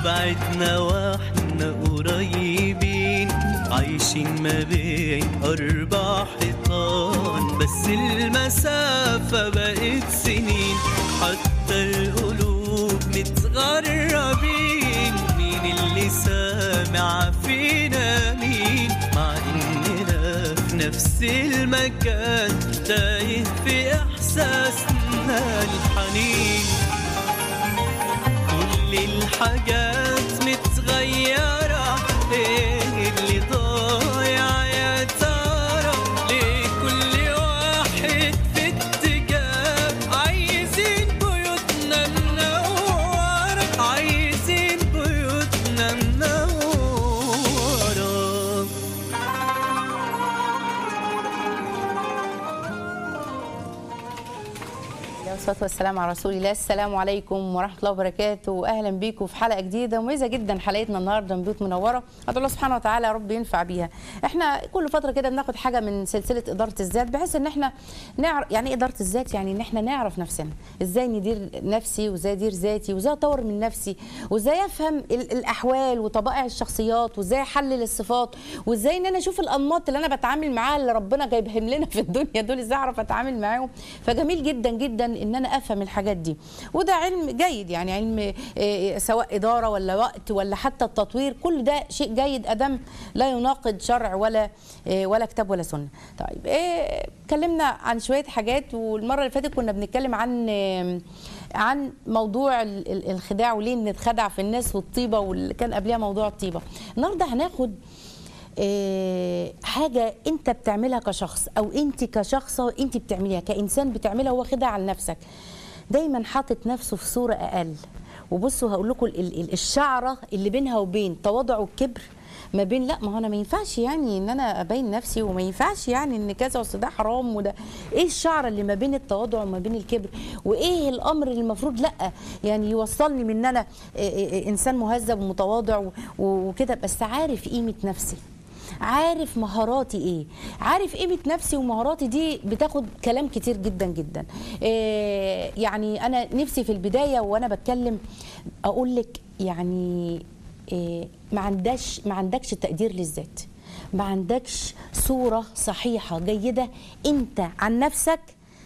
بعدنا واحنا قريبين عايشين ما بين أربع حيطان بس المسافة بقت سنين حتى القلوب متغربين مين اللي سامع فينا مين مع إننا في نفس المكان تايه في إحساسنا الحنين كل الحاجات متغيرة ايه اللي ضايع يا ترى ليه كل واحد في اتجاه عايزين بيوتنا منورة عايزين بيوتنا منورة والصلاه والسلام على رسول الله السلام عليكم ورحمه الله وبركاته اهلا بيكم في حلقه جديده مميزه جدا حلقتنا النهارده من بيوت منوره ادعو الله سبحانه وتعالى يا رب ينفع بيها احنا كل فتره كده بناخد حاجه من سلسله اداره الذات بحيث ان احنا نعرف يعني ايه اداره الذات يعني ان احنا نعرف نفسنا ازاي ندير نفسي وازاي ادير ذاتي وازاي اطور من نفسي وازاي افهم ال- الاحوال وطبائع الشخصيات وازاي احلل الصفات وازاي ان انا اشوف الانماط اللي انا بتعامل معاها اللي ربنا جايبهم لنا في الدنيا دول ازاي اعرف اتعامل معاهم فجميل جدا جدا ان انا افهم الحاجات دي وده علم جيد يعني علم آه، سواء اداره ولا وقت ولا حتى التطوير كل ده شيء جيد ادم لا يناقض شرع ولا آه، ولا كتاب ولا سنه طيب آه، اتكلمنا عن شويه حاجات والمره اللي فاتت كنا بنتكلم عن آه، عن موضوع ال- ال- الخداع وليه نتخدع في الناس والطيبه واللي كان قبلها موضوع الطيبه النهارده هناخد آه، حاجه انت بتعملها كشخص او انت كشخصه انت بتعمليها كانسان بتعملها هو خدع على نفسك دايما حاطط نفسه في صوره اقل وبصوا هقول لكم ال- ال- الشعره اللي بينها وبين تواضع والكبر ما بين لا ما هو انا ما ينفعش يعني ان انا ابين نفسي وما ينفعش يعني ان كذا واصل ده حرام وده ايه الشعره اللي ما بين التواضع وما بين الكبر وايه الامر اللي المفروض لا يعني يوصلني من ان انا إيه إيه إيه انسان مهذب ومتواضع و- وكده بس عارف قيمه نفسي عارف مهاراتي ايه عارف قيمه نفسي ومهاراتي دي بتاخد كلام كتير جدا جدا إيه يعني انا نفسي في البدايه وانا بتكلم اقول لك يعني إيه ما عندكش ما عندكش تقدير للذات ما عندكش صوره صحيحه جيده انت عن نفسك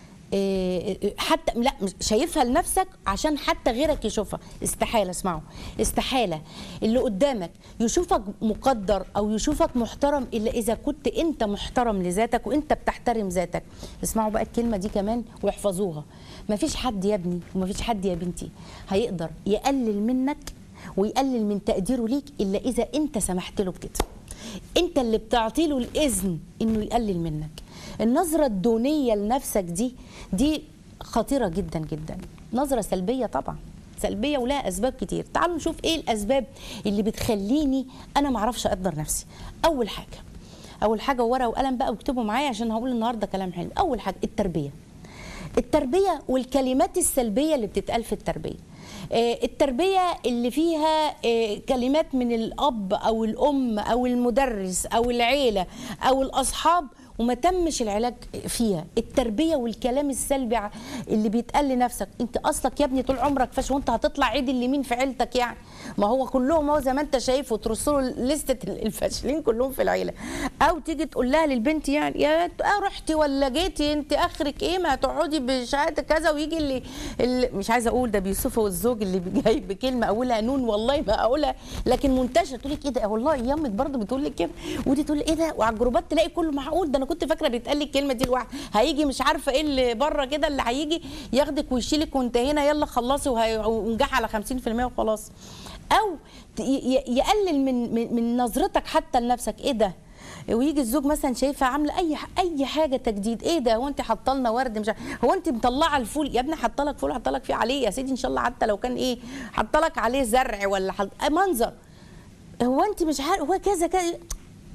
إيه، حتى لا مش شايفها لنفسك عشان حتى غيرك يشوفها استحاله اسمعوا استحاله اللي قدامك يشوفك مقدر او يشوفك محترم الا اذا كنت انت محترم لذاتك وانت بتحترم ذاتك اسمعوا بقى الكلمه دي كمان واحفظوها مفيش حد يا ابني ومفيش حد يا بنتي هيقدر يقلل منك ويقلل من تقديره ليك الا اذا انت سمحت له بكده انت اللي بتعطي له الاذن انه يقلل منك النظره الدونيه لنفسك دي دي خطيره جدا جدا نظره سلبيه طبعا سلبيه ولها اسباب كتير تعالوا نشوف ايه الاسباب اللي بتخليني انا ما اعرفش اقدر نفسي اول حاجه اول حاجه ورقه وقلم بقى واكتبوا معايا عشان هقول النهارده كلام حلو اول حاجه التربيه التربيه والكلمات السلبيه اللي بتتقال في التربيه آه، التربيه اللي فيها آه، كلمات من الاب او الام او المدرس او العيله او الاصحاب وما تمش العلاج فيها التربيه والكلام السلبي ع- اللي بيتقال لنفسك انت اصلك يا ابني طول عمرك فاش وانت هتطلع عيد اليمين في عيلتك يعني ما هو كلهم هو زي ما انت شايف وترسلوا لستة الفاشلين كلهم في العيله او تيجي تقول لها للبنت يعني يا ت- آه رحتي ولا جيتي انت اخرك ايه ما تقعدي بشهاده كذا ويجي اللي, اللي مش عايزه اقول ده بيوصفه الزوج اللي جاي بكلمه اقولها نون والله ما اقولها لكن منتشر تقول لك ايه ده والله يامك برضه بتقول لك كده ودي تقول ايه ده وعلى الجروبات تلاقي كله معقول ده انا كنت فاكره بيتقال لي الكلمه دي لوحده هيجي مش عارفه ايه اللي بره كده اللي هيجي ياخدك ويشيلك وانت هنا يلا خلصي وهي- ونجح على 50% وخلاص او ت- ي- ي- يقلل من من, من نظرتك حتى لنفسك ايه ده ويجي الزوج مثلا شايفها عامله اي ح- اي حاجه تجديد ايه ده هو انت حاطه لنا ورد مش عارف- هو انت مطلعه الفول يا ابني حاطه لك فول حاطه لك فيه عليه يا سيدي ان شاء الله حتى لو كان ايه حاطه لك عليه زرع ولا حط... منظر هو انت مش عارف هو كذا كذا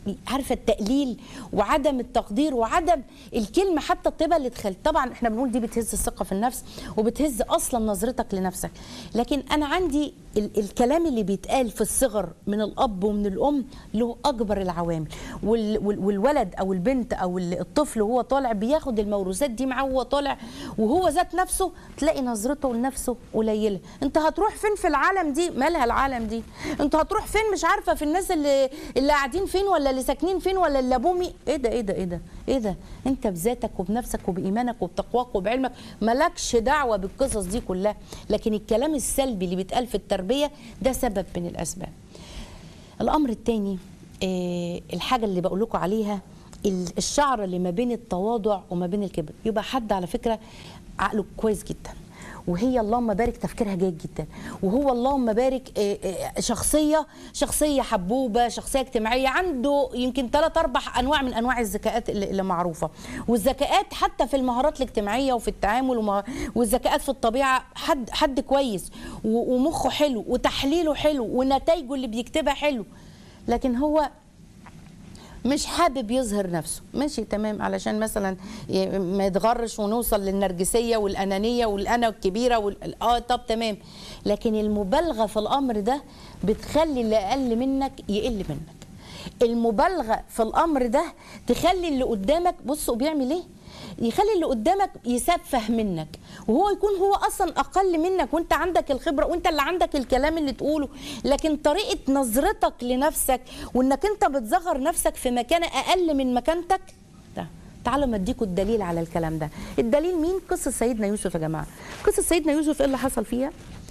عارفه التقليل وعدم التقدير وعدم الكلمه حتى الطيبه اللي تخلي طبعا احنا بنقول دي بتهز الثقه في النفس وبتهز اصلا نظرتك لنفسك لكن انا عندي ال الكلام اللي بيتقال في الصغر من الاب ومن الام له اكبر العوامل وال وال والولد او البنت او ال- الطفل وهو طالع بياخد الموروثات دي معاه وهو طالع وهو ذات نفسه تلاقي نظرته لنفسه قليله انت هتروح فين في العالم دي مالها العالم دي انت هتروح فين مش عارفه في الناس اللي اللي قاعدين فين ولا اللي ساكنين فين ولا اللي ابوه مين ايه ده ايه ده ايه ده ايه ده انت بذاتك وبنفسك وبايمانك وبتقواك وبعلمك مالكش دعوه بالقصص دي كلها لكن الكلام السلبي اللي بيتقال في التربيه ده سبب من الاسباب الامر الثاني الحاجه اللي بقول لكم عليها ال- الشعر اللي ما بين التواضع وما بين الكبر يبقى حد على فكره عقله كويس جدا وهي اللهم بارك تفكيرها جيد جدا وهو اللهم بارك آه، آه، شخصيه شخصيه حبوبه شخصيه اجتماعيه عنده يمكن ثلاث اربع انواع من انواع الذكاءات اللي اللي معروفه والذكاءات حتى في المهارات الاجتماعيه وفي التعامل وما- والذكاءات في الطبيعه حد حد كويس و- ومخه حلو وتحليله حلو ونتائجه اللي بيكتبها حلو لكن هو مش حابب يظهر نفسه ماشي تمام علشان مثلا ي- ما يتغرش ونوصل للنرجسيه والانانيه والانا الكبيره وال... اه طب تمام لكن المبالغه في الامر ده بتخلي اللي اقل منك يقل منك المبالغه في الامر ده تخلي اللي قدامك بصوا بيعمل ايه يخلي اللي قدامك يسفه منك وهو يكون هو اصلا اقل منك وانت عندك الخبره وانت اللي عندك الكلام اللي تقوله لكن طريقه نظرتك لنفسك وانك انت بتصغر نفسك في مكان اقل من مكانتك ده تعالوا ما اديكوا الدليل على الكلام ده الدليل مين قصه سيدنا يوسف يا جماعه قصه سيدنا يوسف ايه اللي حصل فيها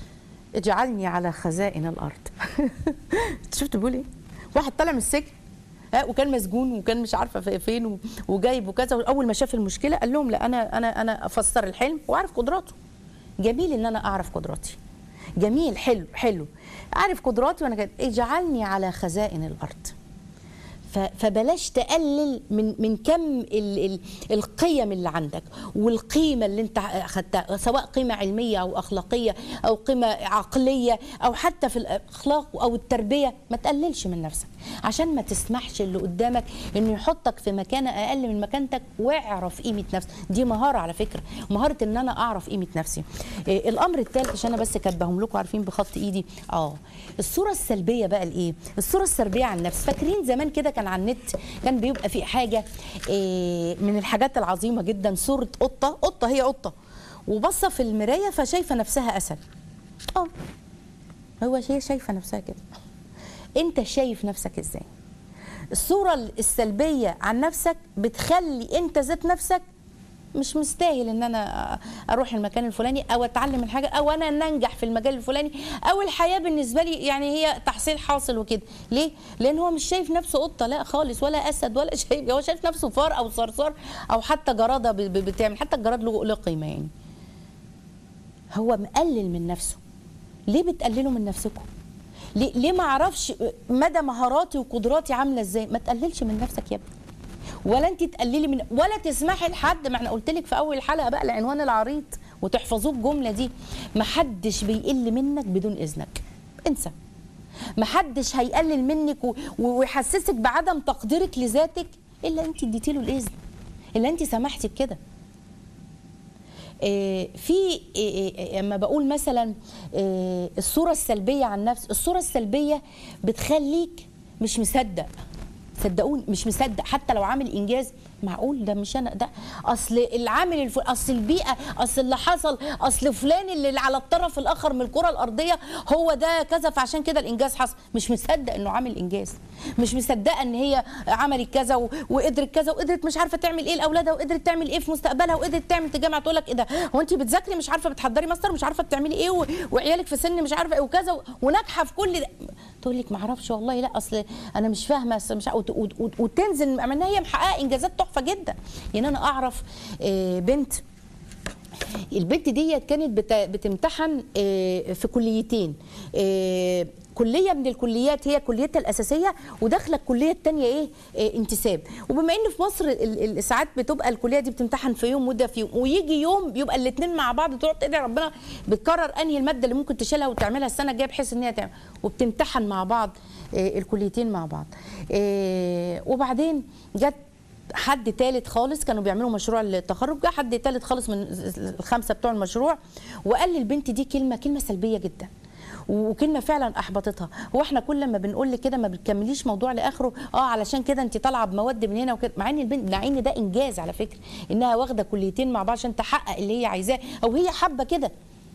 اجعلني على خزائن الارض شفت بيقول ايه واحد طالع من السجن ها وكان مسجون وكان مش عارفه في- فين و- وجايب وكذا واول ما شاف المشكله قال لهم لا انا انا انا افسر الحلم واعرف قدراته جميل ان انا اعرف قدراتي جميل حلو حلو اعرف قدراتي وانا كده اجعلني على خزائن الارض ف- فبلاش تقلل من من كم ال ال القيم اللي عندك والقيمه اللي انت اخذتها سواء قيمه علميه او اخلاقيه او قيمه عقليه او حتى في الاخلاق او التربيه ما تقللش من نفسك عشان ما تسمحش اللي قدامك انه يحطك في مكانه اقل من مكانتك واعرف قيمه نفسك دي مهاره على فكره مهاره ان انا اعرف قيمه نفسي إيه الامر الثالث عشان انا بس كاتباهم لكم عارفين بخط ايدي اه الصوره السلبيه بقى الايه الصوره السلبيه عن النفس فاكرين زمان كده كان على النت كان بيبقى في حاجه إيه من الحاجات العظيمه جدا صوره قطه قطه هي قطه وبصه في المرايه فشايفه نفسها اسد اه هو هي شايفه نفسها كده انت شايف نفسك ازاي الصوره السلبيه عن نفسك بتخلي انت ذات نفسك مش مستاهل ان انا اروح المكان الفلاني او اتعلم الحاجه او انا ان انجح في المجال الفلاني او الحياه بالنسبه لي يعني هي تحصيل حاصل وكده ليه لان هو مش شايف نفسه قطه لا خالص ولا اسد ولا شايف هو شايف نفسه فار او صرصار او حتى جراده ب- ب- بتعمل حتى الجراد له له قيمه يعني هو مقلل من نفسه ليه بتقللوا من نفسكم ليه, ليه ما اعرفش مدى مهاراتي وقدراتي عامله ازاي ما تقللش من نفسك يا ابني ولا انت تقللي من ولا تسمحي لحد ما احنا قلت لك في اول حلقه بقى العنوان العريض وتحفظوه الجمله دي ما حدش بيقل منك بدون اذنك انسى ما حدش هيقلل منك و- و- ويحسسك بعدم تقديرك لذاتك الا انت اديتي له الاذن الا انت سمحتي بكده آه، في آه، آه، اما بقول مثلا آه، الصوره السلبيه عن نفس الصوره السلبيه بتخليك مش مصدق صدقوني مش مصدق حتى لو عامل انجاز معقول ده مش انا ده اصل العامل الف... اصل البيئه اصل اللي حصل اصل فلان اللي على الطرف الاخر من الكره الارضيه هو ده كذا فعشان كده الانجاز حصل مش مصدق انه عامل انجاز مش مصدقه ان هي عملت كذا و... وقدرت كذا وقدرت مش عارفه تعمل ايه لاولادها وقدرت تعمل ايه في مستقبلها وقدرت تعمل تجمع تقول لك ايه ده هو انت بتذاكري مش عارفه بتحضري ماستر مش عارفه بتعملي ايه و... وعيالك في سن مش عارفه ايه وكذا و... وناجحه في كل ده تقول لك ما اعرفش والله لا اصل انا مش فاهمه أصل مش ع- وت... وت... وت... وتنزل مع انها هي محققه انجازات تحفه جدا يعني انا اعرف آه، بنت البنت ديت كانت بت- بتمتحن آه، في كليتين آه، كليه من الكليات هي كليتها الاساسيه وداخله الكليه الثانيه ايه آه، انتساب وبما ان في مصر ال- ال- ساعات بتبقى الكليه دي بتمتحن في يوم وده في يوم ويجي يوم بيبقى الاثنين مع بعض تقعد تدعي ربنا بتكرر انهي الماده اللي ممكن تشيلها وتعملها السنه الجايه بحيث ان هي تعمل وبتمتحن مع بعض آه، الكليتين مع بعض آه، وبعدين جت حد تالت خالص كانوا بيعملوا مشروع التخرج جه حد تالت خالص من الخمسه بتوع المشروع وقال للبنت دي كلمه كلمه سلبيه جدا وكلمه فعلا احبطتها هو احنا كل ما بنقول لك كده ما بتكمليش موضوع لاخره اه علشان كده انت طالعه بمواد من هنا وكده مع ان البنت مع ان ده انجاز على فكره انها واخده كليتين مع بعض عشان تحقق اللي هي عايزاه او هي حابه كده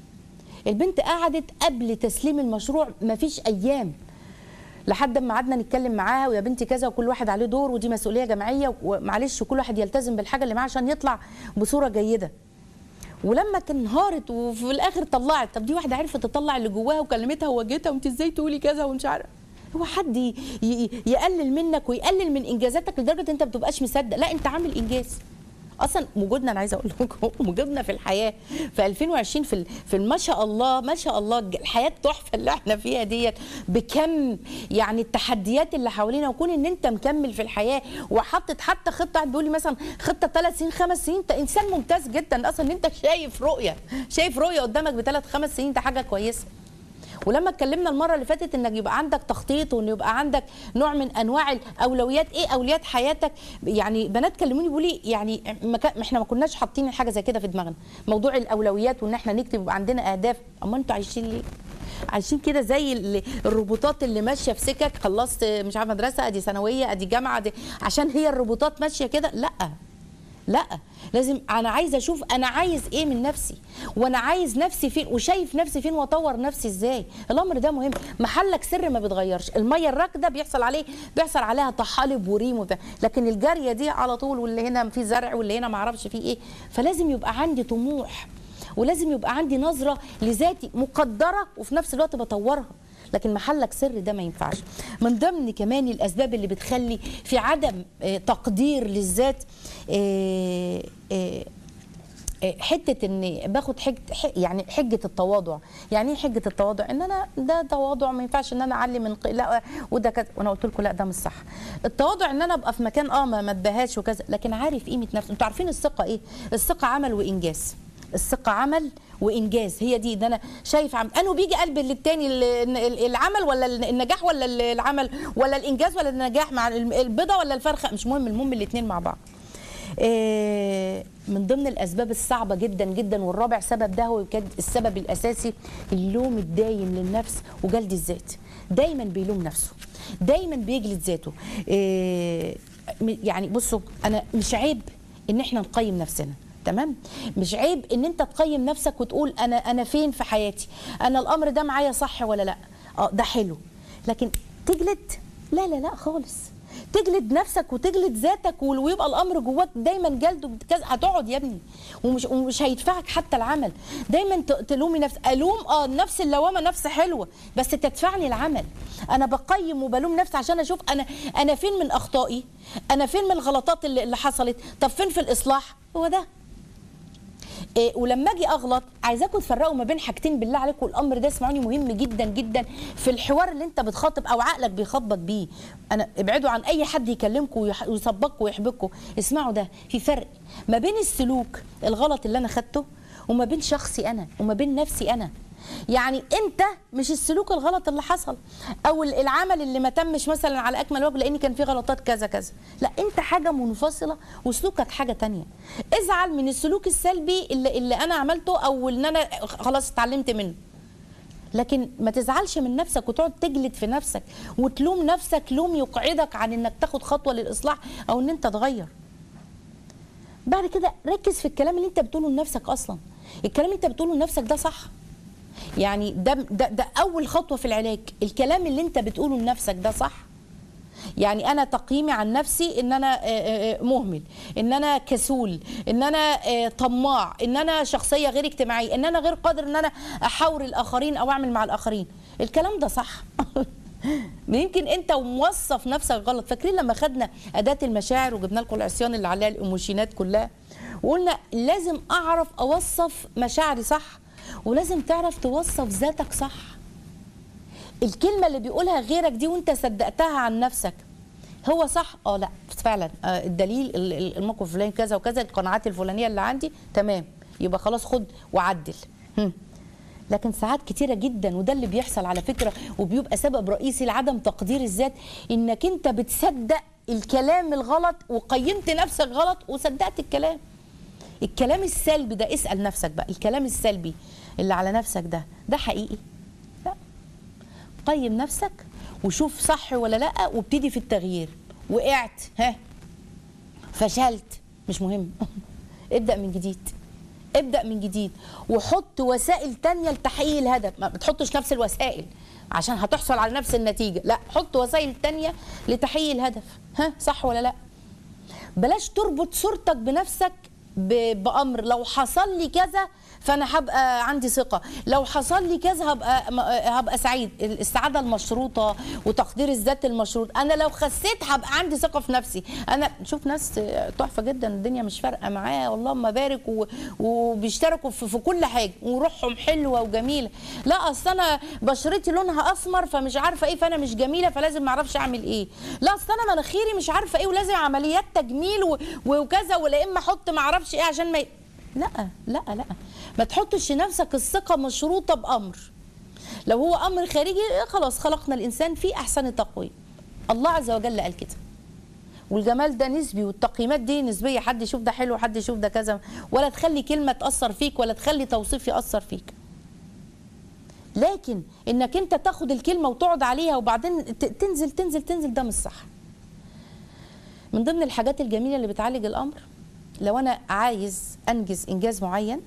البنت قعدت قبل تسليم المشروع ما فيش ايام لحد ما قعدنا نتكلم معاها ويا بنتي كذا وكل واحد عليه دور ودي مسؤوليه جماعيه ومعلش وكل واحد يلتزم بالحاجه اللي معاه عشان يطلع بصوره جيده ولما كان انهارت وفي الاخر طلعت طب دي واحده عرفت تطلع اللي جواها وكلمتها وواجهتها وانت ازاي تقولي كذا ومش عارف هو حد ي- ي- يقلل منك ويقلل من انجازاتك لدرجه انت ما بتبقاش مصدق لا انت عامل انجاز اصلا وجودنا انا عايزه اقول لكم وجودنا في الحياه في 2020 في ال- في ما شاء الله ما شاء الله الج- الحياه التحفه اللي احنا فيها ديت بكم يعني التحديات اللي حوالينا وكون ان انت مكمل في الحياه وحاطط حتى خطه واحد بيقول لي مثلا خطه ثلاث سنين خمس سنين انت انسان ممتاز جدا اصلا ان انت شايف رؤيه شايف رؤيه قدامك بثلاث خمس سنين ده حاجه كويسه ولما اتكلمنا المره اللي فاتت انك يبقى عندك تخطيط وان يبقى عندك نوع من انواع الاولويات ايه اولويات حياتك يعني بنات كلموني بيقولوا لي يعني ما كان- احنا ما كناش حاطين حاجه زي كده في دماغنا موضوع الاولويات وان احنا نكتب يبقى عندنا اهداف اما انتوا عايشين ليه عايشين كده زي ال- الروبوتات اللي ماشيه في سكك خلصت مش عارفه مدرسه ادي ثانويه ادي جامعه ادي عشان هي الروبوتات ماشيه كده لا لا لازم انا عايزه اشوف انا عايز ايه من نفسي وانا عايز نفسي فين وشايف نفسي فين واطور نفسي ازاي الامر ده مهم محلك سر ما بيتغيرش الميه الراكده بيحصل عليه بيحصل عليها طحالب وريم وبتاع لكن الجاريه دي على طول واللي هنا في زرع واللي هنا ما اعرفش فيه ايه فلازم يبقى عندي طموح ولازم يبقى عندي نظره لذاتي مقدره وفي نفس الوقت بطورها لكن محلك سر ده ما ينفعش من ضمن كمان الاسباب اللي بتخلي في عدم آه، تقدير للذات آه، آه، آه، حته ان باخد حجه ح- يعني حجه التواضع يعني ايه حجه التواضع ان انا ده تواضع ما ينفعش ان انا اعلي من ق- لا وده كذا وانا قلت لكم لا ده مش صح التواضع ان انا ابقى في مكان اه ما ما اتبهاش وكذا لكن عارف قيمه نفسي انتوا عارفين الثقه ايه الثقه عمل وانجاز الثقه عمل وانجاز هي دي ده انا شايف عم انه بيجي قلب للتاني ال- ال- العمل ولا النجاح ولا ال- العمل ولا الانجاز ولا النجاح مع البيضه ولا الفرخه مش مهم المهم الاثنين مع بعض آه، من ضمن الاسباب الصعبه جدا جدا والرابع سبب ده هو كان السبب الاساسي اللوم الدايم للنفس وجلد الذات دايما بيلوم نفسه دايما بيجلد ذاته آه، م- يعني بصوا انا مش عيب ان احنا نقيم نفسنا تمام مش عيب ان انت تقيم نفسك وتقول انا انا فين في حياتي انا الامر ده معايا صح ولا لا اه ده حلو لكن تجلد لا لا لا خالص تجلد نفسك وتجلد ذاتك وال- ويبقى الامر جواك دايما جلد وكذا هتقعد يا ابني ومش ومش هيدفعك حتى العمل دايما ت- تلومي نفس الوم اه نفس اللوامه نفس حلوه بس تدفعني العمل انا بقيم وبلوم نفسي عشان اشوف انا انا فين من اخطائي انا فين من الغلطات اللي, اللي حصلت طب فين في الاصلاح هو ده إيه ولما اجي اغلط عايزاكم تفرقوا ما بين حاجتين بالله عليكم الامر ده اسمعوني مهم جدا جدا في الحوار اللي انت بتخاطب او عقلك بيخبط بيه انا ابعدوا عن اي حد يكلمكم ويح- ويسبقكم ويحبكم اسمعوا ده في فرق ما بين السلوك الغلط اللي انا خدته وما بين شخصي انا وما بين نفسي انا يعني انت مش السلوك الغلط اللي حصل او ال- العمل اللي ما تمش مثلا على اكمل وجه لان كان فيه غلطات كذا كذا لا انت حاجه منفصله وسلوكك حاجه تانية ازعل من السلوك السلبي اللي, اللي انا عملته او ان انا خلاص اتعلمت منه لكن ما تزعلش من نفسك وتقعد تجلد في نفسك وتلوم نفسك لوم يقعدك عن انك تاخد خطوه للاصلاح او ان انت تغير بعد كده ركز في الكلام اللي انت بتقوله لنفسك اصلا الكلام اللي انت بتقوله لنفسك ده صح يعني ده ده ده اول خطوه في العلاج الكلام اللي انت بتقوله لنفسك ده صح يعني انا تقييمي عن نفسي ان انا آه، آه، مهمل ان انا كسول ان انا آه، طماع ان انا شخصيه غير اجتماعيه ان انا غير قادر ان انا احاور الاخرين او اعمل مع الاخرين الكلام ده صح يمكن انت موصف نفسك غلط فاكرين لما خدنا اداه المشاعر وجبنا لكم العصيان اللي عليها الايموشنات كلها وقلنا لازم اعرف اوصف مشاعري صح ولازم تعرف توصف ذاتك صح الكلمه اللي بيقولها غيرك دي وانت صدقتها عن نفسك هو صح اه لا فعلا آه الدليل ال- ال- الموقف الفلاني كذا وكذا القناعات الفلانيه اللي عندي تمام يبقى خلاص خد وعدل هم. لكن ساعات كتيره جدا وده اللي بيحصل على فكره وبيبقى سبب رئيسي لعدم تقدير الذات انك انت بتصدق الكلام الغلط وقيمت نفسك غلط وصدقت الكلام الكلام السلبي ده اسال نفسك بقى الكلام السلبي اللي على نفسك ده ده حقيقي لا قيم نفسك وشوف صح ولا لا وابتدي في التغيير وقعت ها فشلت مش مهم ابدا من جديد ابدا من جديد وحط وسائل تانية لتحقيق الهدف ما بتحطش نفس الوسائل عشان هتحصل على نفس النتيجه لا حط وسائل تانية لتحقيق الهدف ها صح ولا لا بلاش تربط صورتك بنفسك ب- بامر لو حصل لي كذا فانا هبقى عندي ثقه لو حصل لي كذا هبقى م- هبقى سعيد السعاده المشروطه وتقدير الذات المشروط انا لو خسيت هبقى عندي ثقه في نفسي انا شوف ناس تحفه جدا الدنيا مش فارقه معاه اللهم بارك و- وبيشتركوا في, في كل حاجه وروحهم حلوه وجميله لا اصل انا بشرتي لونها اسمر فمش عارفه ايه فانا مش جميله فلازم ما اعرفش اعمل ايه لا اصل انا مناخيري مش عارفه ايه ولازم عمليات تجميل و- وكذا ولا اما احط ما اعرفش ايه عشان ما ي... لا لا لا ما تحطش لنفسك الثقه مشروطه بامر لو هو امر خارجي خلاص خلقنا الانسان في احسن تقويم الله عز وجل قال كده والجمال ده نسبي والتقييمات دي نسبيه حد يشوف ده حلو حد يشوف ده كذا ولا تخلي كلمه تاثر فيك ولا تخلي توصيف ياثر فيك لكن انك انت تاخد الكلمه وتقعد عليها وبعدين ت- تنزل تنزل تنزل ده مش صح من ضمن الحاجات الجميله اللي بتعالج الامر لو انا عايز انجز انجاز معين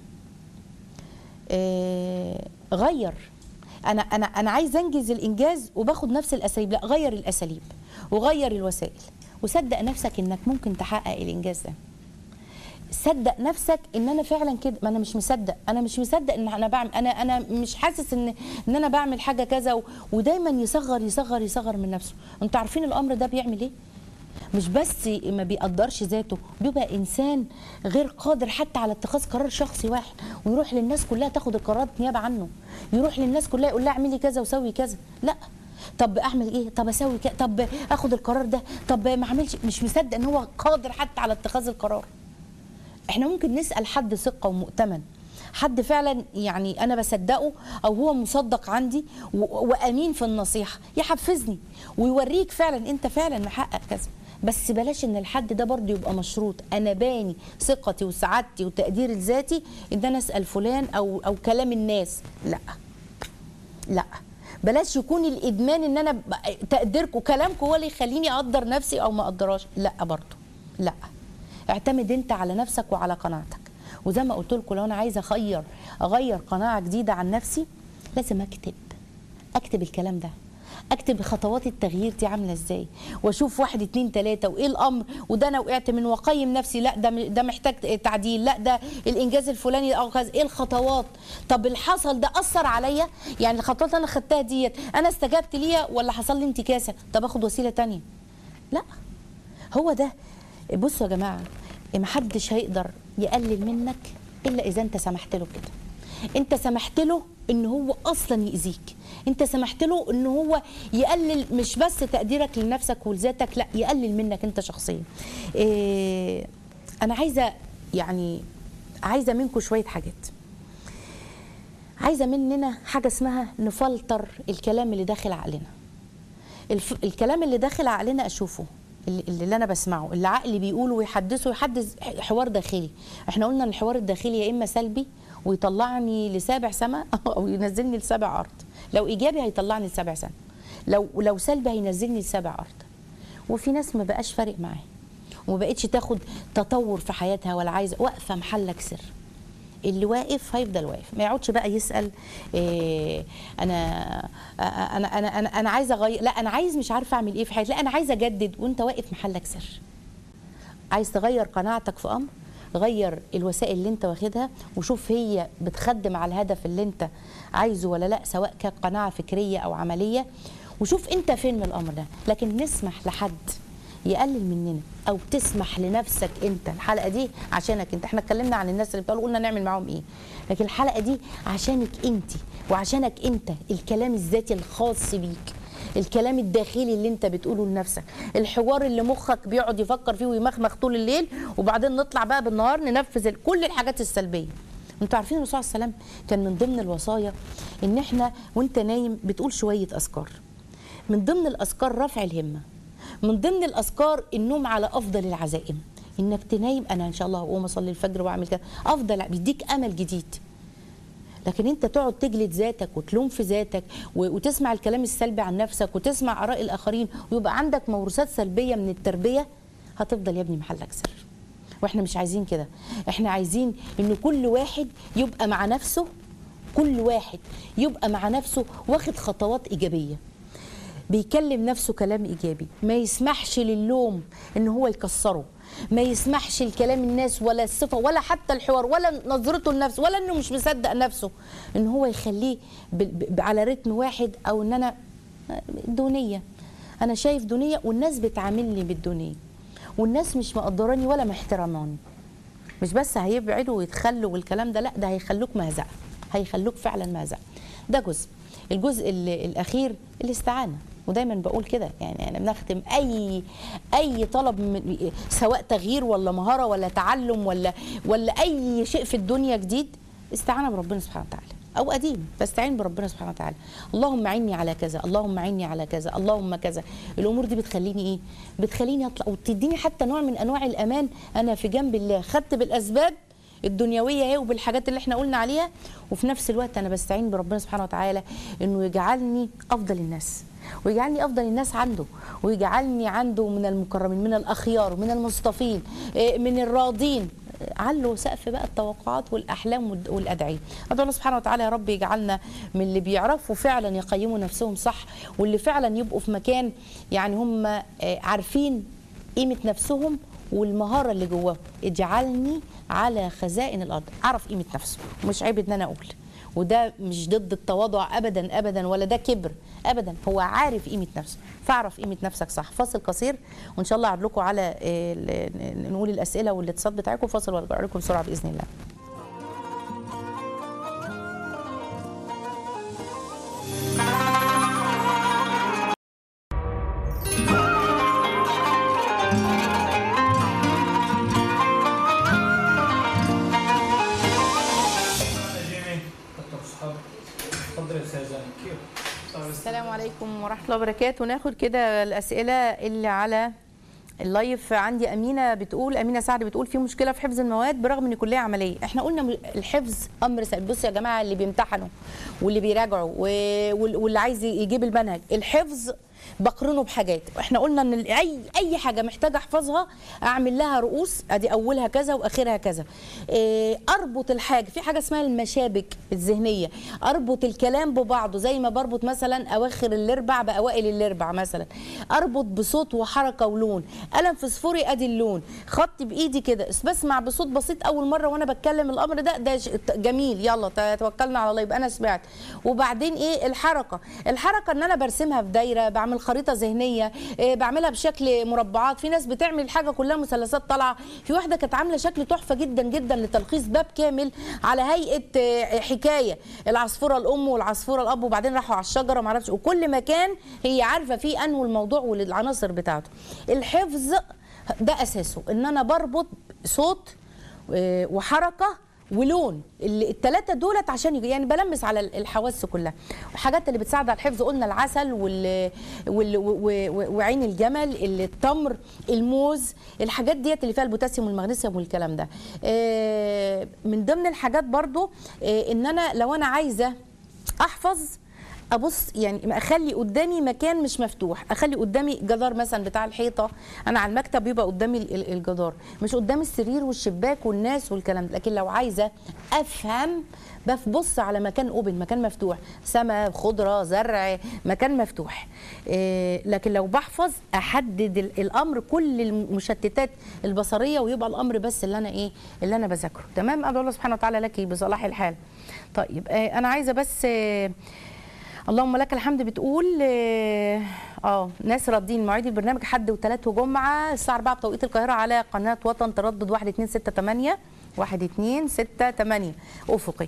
آه، غير انا انا انا عايز انجز الانجاز وباخد نفس الاساليب لا غير الاساليب وغير الوسائل وصدق نفسك انك ممكن تحقق الانجاز ده صدق نفسك ان انا فعلا كده ما انا مش مصدق انا مش مصدق ان انا بعمل انا انا مش حاسس ان ان انا بعمل حاجه كذا و... ودايما يصغر يصغر يصغر من نفسه انتوا عارفين الامر ده بيعمل ايه مش بس ما بيقدرش ذاته بيبقى انسان غير قادر حتى على اتخاذ قرار شخصي واحد ويروح للناس كلها تاخد القرارات نيابه عنه يروح للناس كلها يقول لها اعملي كذا وسوي كذا لا طب اعمل ايه طب اسوي كذا طب اخد القرار ده طب ما اعملش مش مصدق ان هو قادر حتى على اتخاذ القرار احنا ممكن نسال حد ثقه ومؤتمن حد فعلا يعني انا بصدقه او هو مصدق عندي و- وامين في النصيحه يحفزني ويوريك فعلا انت فعلا محقق كذا بس بلاش ان الحد ده برضه يبقى مشروط انا باني ثقتي وسعادتي وتقدير الذاتي ان انا اسال فلان او او كلام الناس لا لا بلاش يكون الادمان ان انا ب- تقديركم كلامكم هو اللي يخليني اقدر نفسي او ما اقدرهاش لا برضه لا اعتمد انت على نفسك وعلى قناعتك وزي ما قلت لكم لو انا عايزه اغير اغير قناعه جديده عن نفسي لازم اكتب اكتب الكلام ده اكتب خطوات التغيير دي عامله ازاي واشوف واحد اتنين تلاته وايه الامر وده انا وقعت من واقيم نفسي لا ده م- ده محتاج تعديل لا ده الانجاز الفلاني او كذا ايه الخطوات طب اللي حصل ده اثر عليا يعني الخطوات اللي انا خدتها ديت انا استجبت ليها ولا حصل لي انتكاسه طب اخد وسيله تانية لا هو ده بصوا يا جماعه محدش هيقدر يقلل منك الا اذا انت سمحت له كده انت سمحت له ان هو اصلا يأذيك انت سمحت له ان هو يقلل مش بس تقديرك لنفسك ولذاتك لا يقلل منك انت شخصيا إيه انا عايزه يعني عايزه منكم شويه حاجات عايزه مننا حاجه اسمها نفلتر الكلام اللي داخل عقلنا الف... الكلام اللي داخل عقلنا اشوفه اللي, اللي انا بسمعه اللي عقلي بيقوله ويحدثه يحدث حوار داخلي احنا قلنا ان الحوار الداخلي يا اما سلبي ويطلعني لسابع سماء او ينزلني لسابع ارض لو ايجابي هيطلعني لسابع سماء لو لو سلبي هينزلني لسابع ارض وفي ناس ما بقاش فارق معاها وما بقتش تاخد تطور في حياتها ولا عايزه واقفه محلك سر اللي واقف هيفضل واقف ما يقعدش بقى يسال إيه انا انا انا انا انا عايزه اغير لا انا عايز مش عارفه اعمل ايه في حياتي لا انا عايزه اجدد وانت واقف محلك سر عايز تغير قناعتك في امر غير الوسائل اللي انت واخدها وشوف هي بتخدم على الهدف اللي انت عايزه ولا لا سواء كانت قناعه فكريه او عمليه وشوف انت فين من الامر ده لكن نسمح لحد يقلل مننا او تسمح لنفسك انت الحلقه دي عشانك انت احنا اتكلمنا عن الناس اللي بتقول قلنا نعمل معاهم ايه لكن الحلقه دي عشانك انت وعشانك انت الكلام الذاتي الخاص بيك الكلام الداخلي اللي انت بتقوله لنفسك الحوار اللي مخك بيقعد يفكر فيه ويمخمخ طول الليل وبعدين نطلع بقى بالنهار ننفذ ال- كل الحاجات السلبيه انتوا عارفين الرسول صلى الله عليه وسلم كان من ضمن الوصايا ان احنا وانت نايم بتقول شويه اذكار من ضمن الاذكار رفع الهمه من ضمن الاذكار النوم على افضل العزائم انك تنايم انا ان شاء الله هقوم اصلي الفجر واعمل كده افضل بيديك امل جديد لكن انت تقعد تجلد ذاتك وتلوم في ذاتك و- وتسمع الكلام السلبي عن نفسك وتسمع اراء الاخرين ويبقى عندك موروثات سلبيه من التربيه هتفضل يا ابني محلك سر واحنا مش عايزين كده احنا عايزين ان كل واحد يبقى مع نفسه كل واحد يبقى مع نفسه واخد خطوات ايجابيه بيكلم نفسه كلام ايجابي ما يسمحش للوم ان هو يكسره ما يسمحش الكلام الناس ولا الصفه ولا حتى الحوار ولا نظرته لنفسه ولا انه مش مصدق نفسه ان هو يخليه ب- ب- على رتم واحد او ان انا دونيه انا شايف دونيه والناس بتعاملني بالدونيه والناس مش مقدراني ولا محترماني مش بس هيبعدوا ويتخلوا والكلام ده لا ده هيخلوك مهزأة هيخلوك فعلا مهزأة ده جزء الجزء ال- الاخير الاستعانه ودايما بقول كده يعني انا بنختم اي اي طلب من سواء تغيير ولا مهاره ولا تعلم ولا ولا اي شيء في الدنيا جديد استعانه بربنا سبحانه وتعالى او قديم فاستعين بربنا سبحانه وتعالى اللهم عيني على كذا اللهم عيني على كذا اللهم كذا الامور دي بتخليني ايه بتخليني اطلع وتديني حتى نوع من انواع الامان انا في جنب الله خدت بالاسباب الدنيويه اهي وبالحاجات اللي احنا قلنا عليها وفي نفس الوقت انا بستعين بربنا سبحانه وتعالى انه يجعلني افضل الناس ويجعلني افضل الناس عنده ويجعلني عنده من المكرمين من الاخيار من المصطفين إيه، من الراضين علوا سقف بقى التوقعات والاحلام والد- والادعيه ادعو الله سبحانه وتعالى يا رب يجعلنا من اللي بيعرفوا فعلا يقيموا نفسهم صح واللي فعلا يبقوا في مكان يعني هم آه، عارفين قيمه نفسهم والمهاره اللي جواهم اجعلني على خزائن الارض اعرف قيمه نفسه ومش عيب ان انا اقول وده مش ضد التواضع ابدا ابدا ولا ده كبر ابدا هو عارف قيمه نفسه فاعرف قيمه نفسك صح فاصل قصير وان شاء الله اعرض لكم على آه، ال- نقول الاسئله والاتصال بتاعكم فاصل وارجع لكم بسرعه باذن الله جيمي دكتور صحاب تفضل يا استاذه كيف؟ السلام عليكم ورحمه الله وبركاته ناخد كده الاسئله اللي على اللايف عندي امينه بتقول امينه سعد بتقول في مشكله في حفظ المواد برغم ان كليه عمليه احنا قلنا م- الحفظ امر سهل بصوا يا جماعه اللي بيمتحنوا واللي بيراجعوا و- وال- واللي عايز يجيب المنهج الحفظ بقرنه بحاجات احنا قلنا ان ال- اي اي حاجه محتاجه احفظها اعمل لها رؤوس ادي اولها كذا واخرها كذا إيه اربط الحاجه في حاجه اسمها المشابك الذهنيه اربط الكلام ببعضه زي ما بربط مثلا اواخر الاربع باوائل الاربع مثلا اربط بصوت وحركه ولون قلم فسفوري ادي اللون خط بايدي كده بس بسمع بصوت بسيط اول مره وانا بتكلم الامر ده ده ش- جميل يلا ت- توكلنا على الله يبقى انا سمعت وبعدين ايه الحركه الحركه ان انا برسمها في دايره بعمل خريطه ذهنيه إيه بعملها بشكل مربعات في ناس بتعمل الحاجه كلها مثلثات طالعه في واحده كانت عامله شكل تحفه جدا جدا لتلخيص باب كامل على هيئه آه، حكايه العصفوره الام والعصفوره الاب وبعدين راحوا على الشجره معرفش وكل مكان هي عارفه فيه انه الموضوع والعناصر بتاعته الحفظ ده اساسه ان انا بربط صوت آه، وحركه ولون الثلاثه دولت عشان يجي يعني بلمس على الحواس كلها الحاجات اللي بتساعد على الحفظ قلنا العسل وال... وال... و... و... وعين الجمل التمر الموز الحاجات ديت اللي فيها البوتاسيوم والمغنيسيوم والكلام ده آه، من ضمن الحاجات برضو آه، ان انا لو انا عايزه احفظ ابص يعني اخلي قدامي مكان مش مفتوح اخلي قدامي جدار مثلا بتاع الحيطه انا على المكتب يبقى قدامي ال- ال- الجدار مش قدامي السرير والشباك والناس والكلام ده لكن لو عايزه افهم ببص على مكان اوبن مكان مفتوح سماء خضره زرع مكان مفتوح إيه لكن لو بحفظ احدد ال- الامر كل المشتتات البصريه ويبقى الامر بس اللي انا ايه اللي انا بذاكره تمام ادعو الله سبحانه وتعالى لك بصلاح الحال طيب آه، انا عايزه بس آه، اللهم لك الحمد بتقول آه، اه ناس رادين مواعيد البرنامج حد وثلاث وجمعه الساعه 4 بتوقيت القاهره على قناه وطن تردد 1268 1268 افقي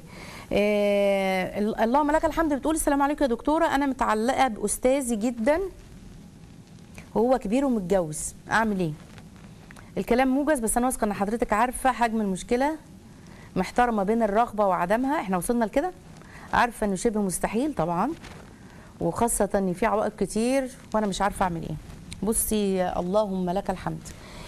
آه اللهم لك الحمد بتقول السلام عليكم يا دكتوره انا متعلقه باستاذي جدا وهو كبير ومتجوز اعمل ايه الكلام موجز بس انا واثقه ان حضرتك عارفه حجم المشكله محتاره ما بين الرغبه وعدمها احنا وصلنا لكده عارفه انه شبه مستحيل طبعا وخاصه ان في عوائق كتير وانا مش عارفه اعمل ايه بصي اللهم لك الحمد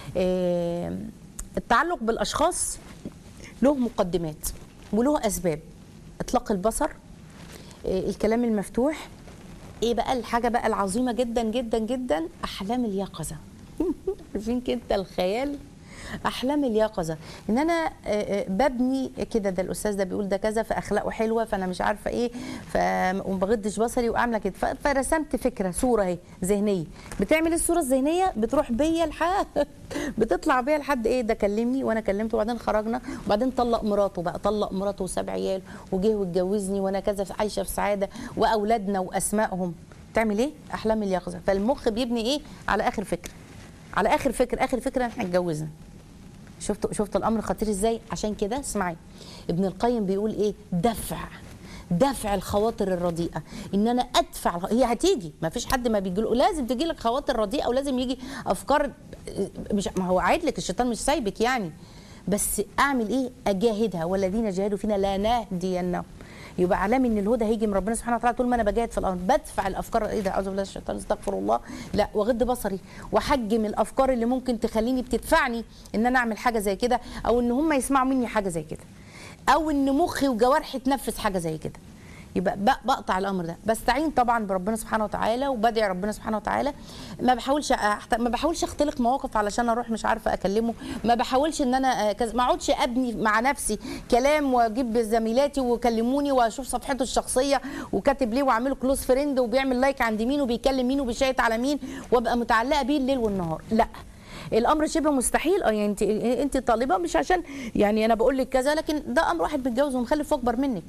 آه، التعلق بالاشخاص له مقدمات وله اسباب اطلاق البصر آه، الكلام المفتوح ايه بقى الحاجه بقى العظيمه جدا جدا جدا احلام اليقظه عارفين كده الخيال احلام اليقظه ان انا آه، آه، ببني كده ده الاستاذ ده بيقول ده كذا فاخلاقه حلوه فانا مش عارفه ايه ف وما بغضش بصري واعمل كده ف- فرسمت فكره صوره اهي ذهنيه بتعمل الصوره الذهنيه بتروح بيا لحد بتطلع بيا لحد ايه ده كلمني وانا كلمته وبعدين خرجنا وبعدين طلق مراته بقى طلق مراته وساب عيال وجه واتجوزني وانا كذا عايشه في سعاده واولادنا واسمائهم تعمل ايه احلام اليقظه فالمخ بيبني ايه على اخر فكره على اخر فكره اخر فكره احنا اتجوزنا شفت شفت الامر خطير ازاي عشان كده اسمعي ابن القيم بيقول ايه دفع دفع الخواطر الرديئه ان انا ادفع هي هتيجي ما فيش حد ما بيجي له لازم تجي لك خواطر رديئه ولازم يجي افكار مش ما هو عايد لك الشيطان مش سايبك يعني بس اعمل ايه اجاهدها والذين جاهدوا فينا لا نهدينهم يبقى علامه ان الهدى هيجي من ربنا سبحانه وتعالى طول ما انا بجاهد في الامر بدفع الافكار ايه ده اعوذ بالله من الشيطان استغفر الله لا واغض بصري واحجم الافكار اللي ممكن تخليني بتدفعني ان انا اعمل حاجه زي كده او ان هم يسمعوا مني حاجه زي كده او ان مخي وجوارحي تنفذ حاجه زي كده يبقى ب- بقطع الامر ده بستعين طبعا بربنا سبحانه وتعالى وبدعي ربنا سبحانه وتعالى ما بحاولش أحت... ما بحاولش اختلق مواقف علشان اروح مش عارفه اكلمه ما بحاولش ان انا آه، كذا ما اقعدش ابني مع نفسي كلام واجيب زميلاتي وكلموني واشوف صفحته الشخصيه وكاتب ليه واعمله كلوز فريند وبيعمل لايك عند مين وبيكلم مين وبيشيت على مين وابقى متعلقه بيه الليل والنهار لا الامر شبه مستحيل اه يعني انت انت طالبه مش عشان يعني انا بقول لك كذا لكن ده امر واحد متجوز ومخلف اكبر منك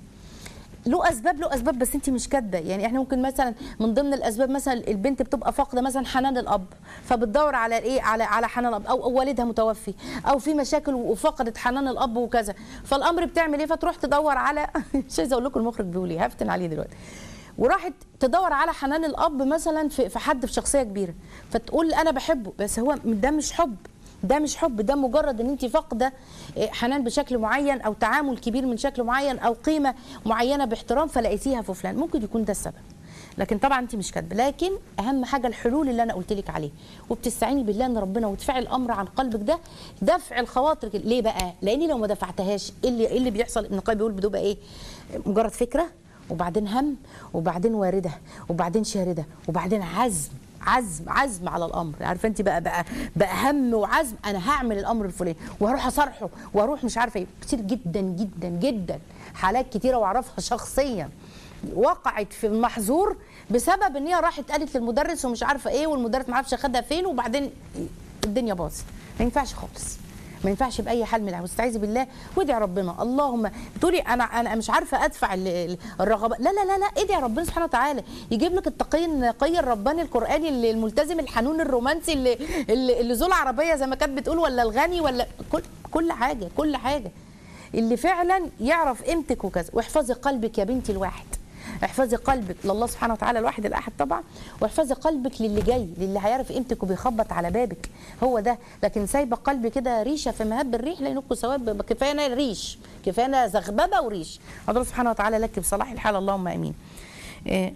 له اسباب له اسباب بس انت مش كاتبه يعني احنا ممكن مثلا من ضمن الاسباب مثلا البنت بتبقى فاقده مثلا حنان الاب فبتدور على ايه على على حنان الاب او, أو والدها متوفي او في مشاكل وفقدت حنان الاب وكذا فالامر بتعمل ايه فتروح تدور على مش عايزه اقول لكم المخرج بيقول ايه هفتن عليه دلوقتي وراحت تدور على حنان الاب مثلا في في حد في شخصيه كبيره فتقول انا بحبه بس هو ده مش حب ده مش حب ده مجرد ان انت فاقده حنان بشكل معين او تعامل كبير من شكل معين او قيمه معينه باحترام فلقيتيها في فلان ممكن يكون ده السبب لكن طبعا انت مش كاتبه لكن اهم حاجه الحلول اللي انا قلت لك عليه وبتستعيني بالله ان ربنا وتدفعي الامر عن قلبك ده دفع الخواطر كده. ليه بقى لاني لو ما دفعتهاش ايه اللي ايه اللي بيحصل ابن القيم بيقول بتبقى ايه مجرد فكره وبعدين هم وبعدين وارده وبعدين شارده وبعدين عزم عزم عزم على الامر عارفه انت بقى بقى بقى هم وعزم انا هعمل الامر الفلاني وهروح اصارحه واروح مش عارفه ايه كتير جدا جدا جدا حالات كتيره واعرفها شخصيا وقعت في المحظور بسبب ان هي راحت قالت للمدرس ومش عارفه ايه والمدرس ما عرفش خدها فين وبعدين الدنيا باظت ما ينفعش خالص ما ينفعش باي حال من الاحوال استعيذي بالله وادعي ربنا اللهم بتقولي انا انا مش عارفه ادفع ال- ال- الرغبه لا لا لا لا ادعي ربنا سبحانه وتعالى يجيب لك التقي النقي الرباني القراني اللي- الملتزم الحنون الرومانسي اللي اللي, اللي ذو العربيه زي ما كانت بتقول ولا الغني ولا كل كل حاجه كل حاجه اللي فعلا يعرف قيمتك وكذا واحفظي قلبك يا بنتي الواحد احفظي قلبك لله سبحانه وتعالى الواحد الاحد طبعا واحفظي قلبك للي جاي للي هيعرف قيمتك وبيخبط على بابك هو ده لكن سايبه قلبي كده ريشه في مهب الريح لانكم ثواب كفايه ريش كفايه زغببه وريش الله سبحانه وتعالى لك بصلاح الحال اللهم امين إيه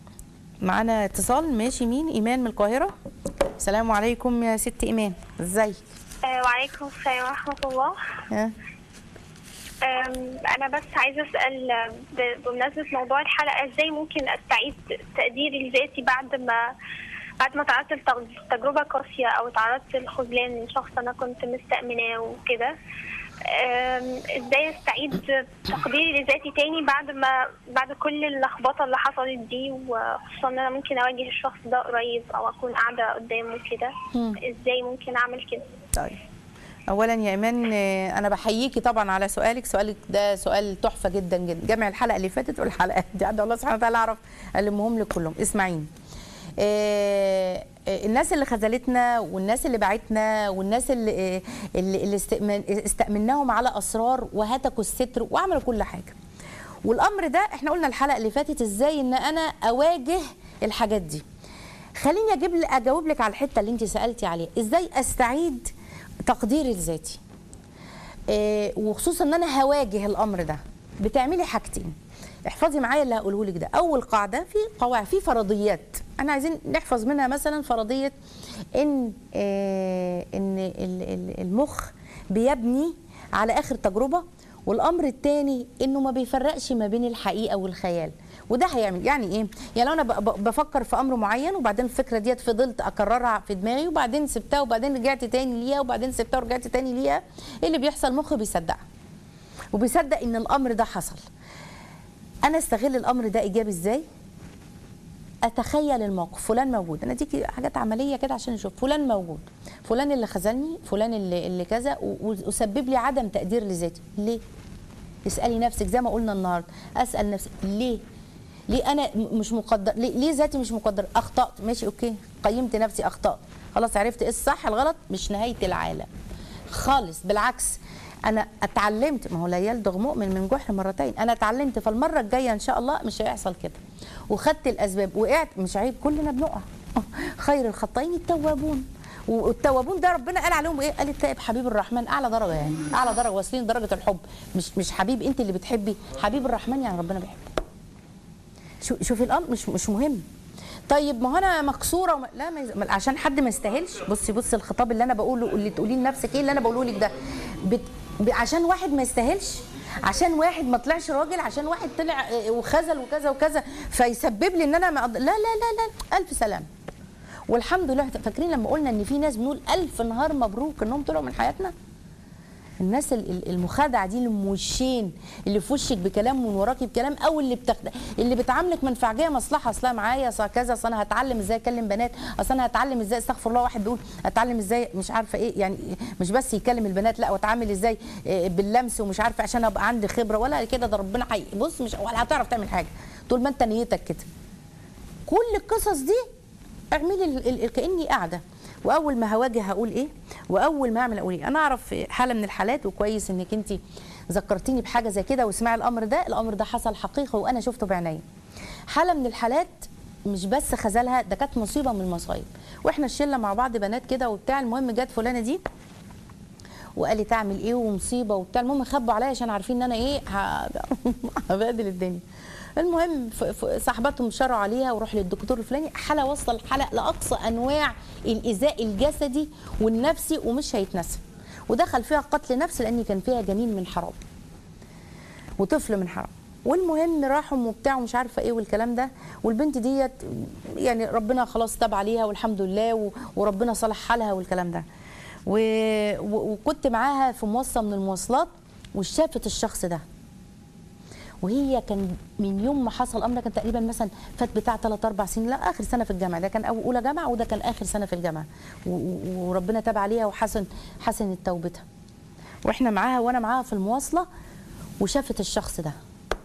معانا اتصال ماشي مين ايمان من القاهره السلام عليكم يا ست ايمان ازيك آه، وعليكم السلام ورحمة الله ها آم، أنا بس عايزة أسأل آه، ب- بمناسبة موضوع الحلقة إزاي ممكن أستعيد تقديري لذاتي بعد ما بعد ما تعرضت لتجربة قاسية أو تعرضت لخذلان من شخص أنا كنت مستأمناه وكده آم، إزاي أستعيد تقديري لذاتي تاني بعد ما بعد كل اللخبطة اللي حصلت دي وخصوصا إن أنا ممكن أواجه الشخص ده قريب أو أكون قاعدة قدامه كده مم. إزاي ممكن أعمل كده طيب اولا يا ايمان آه، انا بحييكي طبعا على سؤالك سؤالك ده سؤال تحفه جدا جدا جمع الحلقه اللي فاتت والحلقه دي عند الله سبحانه وتعالى اعرف المهم لك كلهم اسمعيني آه، آه، الناس اللي خذلتنا والناس اللي باعتنا والناس اللي آه، اللي اللي استأمن- استأمناهم على اسرار وهتكوا الستر وعملوا كل حاجه والامر ده احنا قلنا الحلقه اللي فاتت ازاي ان انا اواجه الحاجات دي خليني اجيب اجاوب لك على الحته اللي انت سالتي عليها ازاي استعيد تقديري الذاتي آه، وخصوصا ان انا هواجه الامر ده بتعملي حاجتين احفظي معايا اللي هقوله لك ده اول قاعده في قواعد في فرضيات انا عايزين نحفظ منها مثلا فرضيه ان آه، ان ال- ال- المخ بيبني على اخر تجربه والامر الثاني انه ما بيفرقش ما بين الحقيقه والخيال وده هيعمل يعني ايه يعني لو انا ب- ب- بفكر في امر معين وبعدين الفكره ديت فضلت اكررها في دماغي وبعدين سبتها وبعدين رجعت تاني ليها وبعدين سبتها ورجعت تاني ليها ايه اللي بيحصل المخ بيصدقها وبيصدق ان الامر ده حصل انا استغل الامر ده ايجابي ازاي اتخيل الموقف فلان موجود انا اديكي حاجات عمليه كده عشان نشوف فلان موجود فلان اللي خذلني فلان اللي, اللي كذا و- و- وسبب لي عدم تقدير لذاتي ليه اسالي نفسك زي ما قلنا النهارده اسال نفسي ليه ليه انا م- مش مقدر ليه, ليه ذاتي مش مقدر اخطات ماشي اوكي قيمت نفسي اخطات خلاص عرفت ايه الصح الغلط مش نهايه العالم خالص بالعكس انا اتعلمت ما هو لا يلدغ مؤمن من جحر مرتين انا اتعلمت فالمره الجايه ان شاء الله مش هيحصل كده وخدت الاسباب وقعت مش عيب كلنا بنقع خير الخطائين التوابون والتوابون ده ربنا قال عليهم ايه قال التائب حبيب الرحمن اعلى درجه يعني اعلى درجه واصلين درجه الحب مش مش حبيب انت اللي بتحبي حبيب الرحمن يعني ربنا بيحبك شو شوفي الامر مش مش مهم طيب ما هو انا مكسوره وما لا ما يز- ما- عشان حد ما يستاهلش بصي بصي الخطاب اللي انا بقوله اللي تقوليه لنفسك ايه اللي انا بقوله لك ده بت... ب... عشان واحد ما يستاهلش عشان واحد ما طلعش راجل عشان واحد طلع آه، وخذل وكذا وكذا فيسبب لي ان انا ما أقد- لا لا لا لا الف سلام والحمد لله فاكرين لما قلنا ان في ناس بنقول الف نهار مبروك انهم طلعوا من حياتنا الناس ال- ال- المخادعه دي الموشين اللي في وشك بكلام ومن وراكي بكلام او اللي بتخد... اللي بتعاملك منفعجيه مصلحه اصلا معايا اصل كذا اصل انا هتعلم ازاي اكلم بنات اصل انا هتعلم ازاي استغفر الله واحد بيقول اتعلم ازاي مش عارفه ايه يعني مش بس يكلم البنات لا واتعامل ازاي آه، باللمس ومش عارفه عشان ابقى عندي خبره ولا كده ده ربنا حي... بص مش ولا هتعرف تعمل حاجه طول ما انت نيتك كده كل القصص دي اعملي ال- ال- ال- كاني قاعده واول ما هواجه هقول ايه واول ما اعمل اقول ايه انا اعرف حاله من الحالات وكويس انك انت ذكرتيني بحاجه زي كده واسمعي الامر ده الامر ده حصل حقيقه وانا شفته بعيني حاله من الحالات مش بس خذلها ده كانت مصيبه من المصايب واحنا الشله مع بعض بنات كده وبتاع المهم جت فلانه دي وقالت اعمل ايه ومصيبه وبتاع المهم خبوا عليا عشان عارفين ان انا ايه ه- هبهدل الدنيا المهم ف- ف- صاحبتهم شرعوا عليها وروح للدكتور الفلاني حاله وصل الحلقه لاقصى انواع الايذاء الجسدي والنفسي ومش هيتنسى ودخل فيها قتل نفس لان كان فيها جنين من حرام وطفل من حرام والمهم راحوا وبتاع ومش عارفه ايه والكلام ده والبنت ديت يعني ربنا خلاص تاب عليها والحمد لله و- وربنا صلح حالها والكلام ده و... و... وكنت معاها في مواصله من المواصلات وشافت الشخص ده وهي كان من يوم ما حصل الامر ده كان تقريبا مثلا فات بتاع 3 4 سنين لا اخر سنه في الجامعه ده كان أول اولى جامعه وده كان اخر سنه في الجامعه و- و- وربنا تاب عليها وحسن حسن توبتها واحنا معاها وانا معاها في المواصله وشافت الشخص ده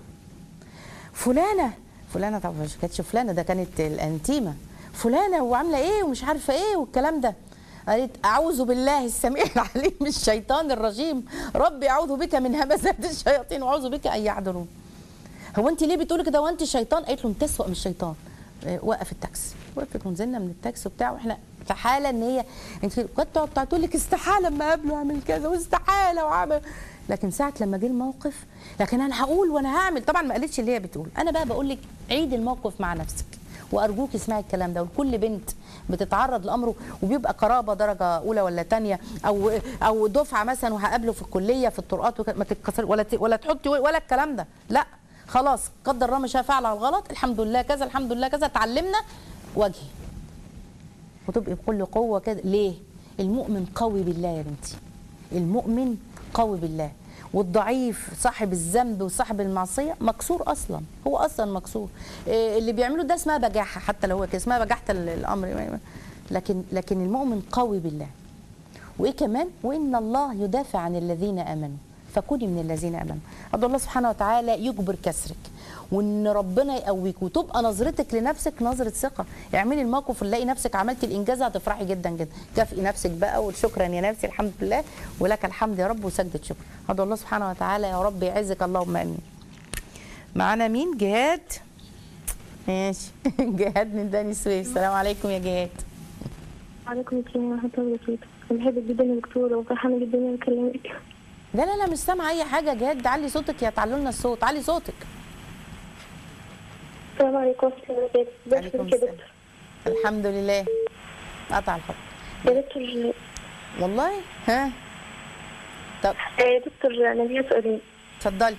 فلانه فلانه طبعا مش كانتش فلانه ده كانت الانتيمه فلانه وعامله ايه ومش عارفه ايه والكلام ده قالت اعوذ بالله السميع العليم من الشيطان الرجيم ربي اعوذ بك من همزات الشياطين واعوذ بك ان يحضرون هو انت ليه بتقولي كده وانت شيطان قالت له انت اسوأ من الشيطان آه، وقف التاكسي وقفت ونزلنا من التاكسي وبتاع واحنا في حاله ان هي انت كنت تقعد تقول لك استحاله اما اقابله اعمل كذا واستحاله وعمل لكن ساعه لما جه الموقف لكن انا هقول وانا هعمل طبعا ما قالتش اللي هي بتقول انا بقى بقول لك عيد الموقف مع نفسك وارجوك اسمعي الكلام ده وكل بنت بتتعرض لامره وبيبقى قرابه درجه اولى ولا ثانيه او او دفعه مثلا وهقابله في الكليه في الطرقات وك- ما تتكسر ولا ت- ولا تحطي ولا الكلام ده لا خلاص قدر الله مش فعل على الغلط الحمد لله كذا الحمد لله كذا اتعلمنا وجهي وتبقي بكل قوه كده ليه المؤمن قوي بالله يا بنتي المؤمن قوي بالله والضعيف صاحب الذنب وصاحب المعصيه مكسور اصلا هو اصلا مكسور إيه اللي بيعملوا ده اسمها بجاحه حتى لو هو كده اسمها بجاحه ال- الامر لكن لكن المؤمن قوي بالله وايه كمان وان الله يدافع عن الذين امنوا فكوني من الذين امنوا ادعو الله سبحانه وتعالى يجبر كسرك وان ربنا يقويك وتبقى نظرتك لنفسك نظره ثقه اعملي الموقف اللي نفسك عملتي الانجاز هتفرحي جدا جدا كافئي نفسك بقى وشكرا يا نفسي الحمد لله ولك الحمد يا رب وسجدة شكر ادعو الله سبحانه وتعالى يا رب يعزك اللهم امين معانا مين جهاد ماشي جهاد من بني سويف السلام عليكم يا جهاد وعليكم السلام ورحمة الله وبركاته أنا بحبك جدا يا دكتورة وفرحانة جدا إني بكلمك لا لا لا مش سامعه اي حاجه جهاد علي صوتك يا تعلوا لنا الصوت علي صوتك السلام عليكم ورحمة الله وبركاته عليكم بس كده السلام الحمد لله قطع الحب يا دكتور والله ها طب آه، يا دكتور أنا ليا سؤالين اتفضلي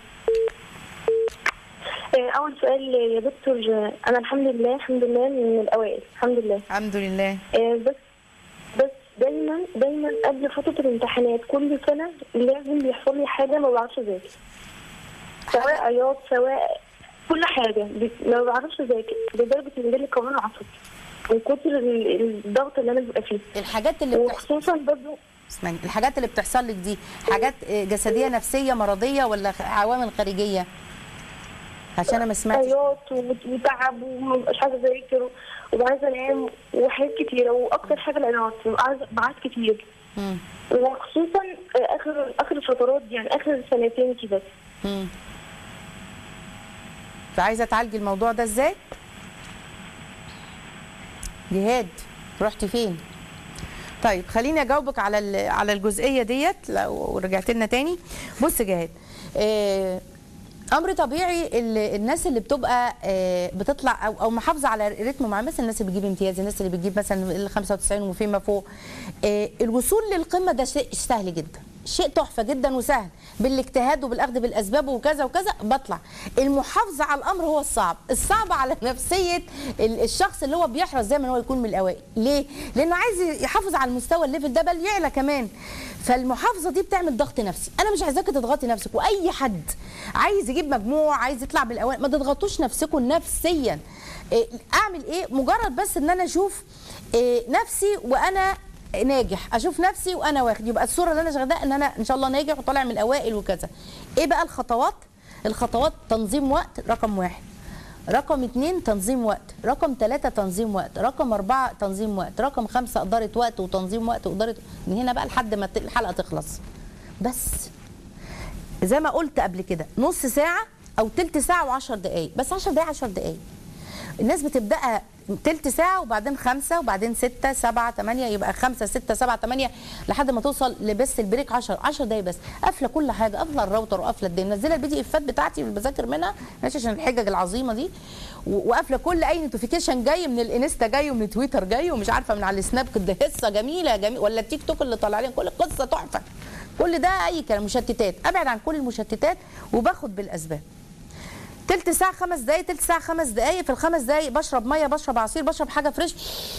آه، أول سؤال يا دكتور آه، أنا الحمد لله الحمد لله من الأوائل الحمد لله الحمد لله آه، بس بس دايما دايما قبل فترة الامتحانات كل سنة لازم بيحصل لي حاجة ما بعرفش أذاكر سواء عياط سواء كل حاجة بس- ما بعرفش أذاكر لدرجة إن جالي كمان عصبي من كتر ال- الضغط اللي أنا ببقى فيه الحاجات اللي بتحصل وخصوصا برضه اسمعي الحاجات اللي بتحصل لك دي حاجات آه، جسديه نفسيه مرضيه ولا خ- عوامل خارجيه عشان انا ما سمعتش عياط وت- وتعب ومش عايزه اذاكر وعايزه انام وحاجات كتيره واكتر حاجه العياط ببقى عايزه بعات كتير مم. وخصوصا اخر اخر الفترات دي يعني اخر سنتين كده مم. فعايزه تعالجي الموضوع ده ازاي جهاد رحتي فين طيب خليني اجاوبك على ال- على الجزئيه ديت لو رجعت لنا تاني بص جهاد آه، امر طبيعي ال- الناس اللي بتبقى آه، بتطلع او او محافظه على رتم معين مثلا الناس اللي بتجيب امتياز الناس اللي بتجيب مثلا ال 95 وفيما فوق آه، الوصول للقمه ده شيء سهل جدا شيء تحفه جدا وسهل بالاجتهاد وبالاخذ بالاسباب وكذا وكذا بطلع المحافظه على الامر هو الصعب الصعب على نفسيه ال- الشخص اللي هو بيحرص دايما هو يكون من الاوائل ليه لانه عايز يحافظ على المستوى الليفل ده بل يعلى كمان فالمحافظه دي بتعمل ضغط نفسي انا مش عايزاكي تضغطي نفسك واي حد عايز يجيب مجموع عايز يطلع بالاوائل ما تضغطوش نفسكم نفسيا إيه، اعمل ايه مجرد بس ان انا اشوف إيه، نفسي وانا ناجح اشوف نفسي وانا واخد يبقى الصوره اللي انا شغاله ان انا ان شاء الله ناجح وطالع من الاوائل وكذا ايه بقى الخطوات الخطوات تنظيم وقت رقم واحد رقم اتنين تنظيم وقت رقم ثلاثة تنظيم وقت رقم أربعة تنظيم وقت رقم خمسة إدارة وقت وتنظيم وقت وإدارة من هنا بقى لحد ما الحلقة تخلص بس زي ما قلت قبل كده نص ساعة أو تلت ساعة وعشر دقايق بس عشر دقايق عشر دقايق الناس بتبدأ تلت ساعة وبعدين خمسة وبعدين ستة سبعة تمانية يبقى خمسة ستة سبعة تمانية لحد ما توصل لبس البريك 10 10 دقايق بس قافلة كل حاجة قافلة الراوتر وقافلة الدنيا منزلة البي دي افات بتاعتي اللي بذاكر منها ماشي عشان الحجج العظيمة دي و- وقافلة كل أي نوتيفيكيشن جاي من الانستا جاي ومن تويتر جاي ومش عارفة من على السناب كده قصة جميلة جميل ولا التيك توك اللي طالع لي كل قصة تحفة كل ده أي كلام مشتتات أبعد عن كل المشتتات وباخد بالأسباب تلت ساعة خمس دقايق تلت ساعة خمس دقايق في الخمس دقايق بشرب مية بشرب عصير بشرب حاجة فريش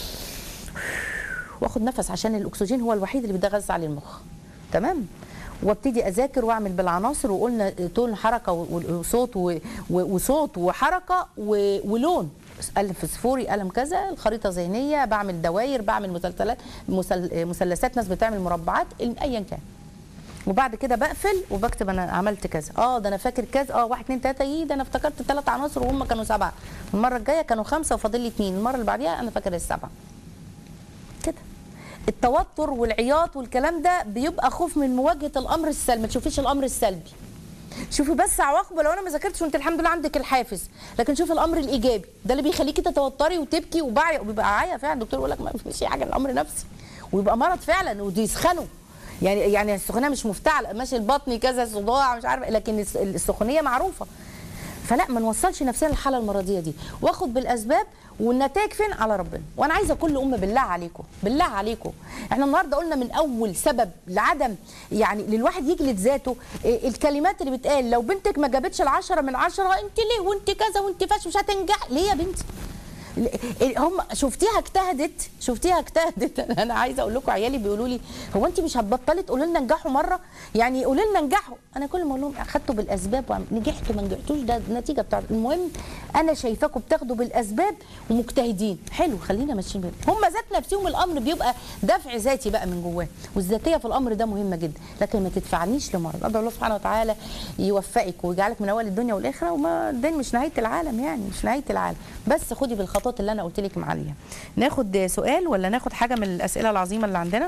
واخد نفس عشان الاكسجين هو الوحيد اللي بيتغذى على المخ تمام وابتدي اذاكر واعمل بالعناصر وقلنا تون حركه و- وصوت و- و- وصوت وحركه و- ولون قلم فسفوري قلم كذا الخريطه ذهنيه بعمل دواير بعمل مسلسلات مسل- مثلثات ناس بتعمل مربعات ايا كان وبعد كده بقفل وبكتب انا عملت كذا اه ده انا فاكر كذا اه واحد اتنين تلاته ايه ده انا افتكرت ثلاث عناصر وهم كانوا سبعه المره الجايه كانوا خمسه وفاضل لي اتنين المره اللي بعديها انا فاكر السبعه كده التوتر والعياط والكلام ده بيبقى خوف من مواجهه الامر السلبي ما تشوفيش الامر السلبي شوفي بس عواقبه لو انا ما ذاكرتش وانت الحمد لله عندك الحافز لكن شوفي الامر الايجابي ده اللي بيخليكي تتوتري وتبكي وبعي وبيبقى عيا فعلا الدكتور يقول لك ما فيش حاجه الامر نفسي ويبقى مرض فعلا ويسخنوا يعني يعني السخونيه مش مفتعل ماشي البطن كذا صداع مش عارفه لكن الس- السخونيه معروفه فلا ما نوصلش نفسنا للحاله المرضيه دي واخد بالاسباب والنتائج فين على ربنا وانا عايزه كل ام بالله عليكم بالله عليكم احنا النهارده قلنا من اول سبب لعدم يعني للواحد يجلد ذاته إيه الكلمات اللي بتقال لو بنتك ما جابتش العشرة من عشرة انت ليه وانت كذا وانت فاش مش هتنجح ليه يا بنتي ال- هم شفتيها اجتهدت شفتيها اجتهدت انا عايزه اقول لكم عيالي بيقولوا لي هو انت مش هتبطلي تقولي لنا انجحوا مره يعني قولي لنا انجحوا انا كل ما اقول لهم اخدتوا بالاسباب وعم- نجحتوا ما نجحتوش ده النتيجه بتاعت المهم انا شايفاكم بتاخدوا بالاسباب ومجتهدين حلو خلينا ماشيين بيه. هم ذات نفسهم الامر بيبقى دفع ذاتي بقى من جواه والذاتيه في الامر ده مهمه جدا لكن ما تدفعنيش لمرض ادعو الله سبحانه وتعالى يوفقك ويجعلك من اوائل الدنيا والاخره وما الدين مش نهايه العالم يعني مش نهايه العالم بس خدي بالخطوات اللي انا قلت لك عليها ناخد سؤال ولا ناخد حاجه من الاسئله العظيمه اللي عندنا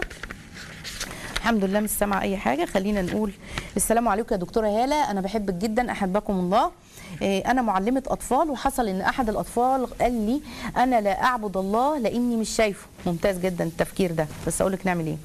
الحمد لله مش سامعه اي حاجه خلينا نقول السلام عليكم يا دكتوره هاله انا بحبك جدا احبكم الله إيه، انا معلمه اطفال وحصل ان احد الاطفال قال لي انا لا اعبد الله لاني مش شايفه ممتاز جدا التفكير ده بس اقول لك نعمل ايه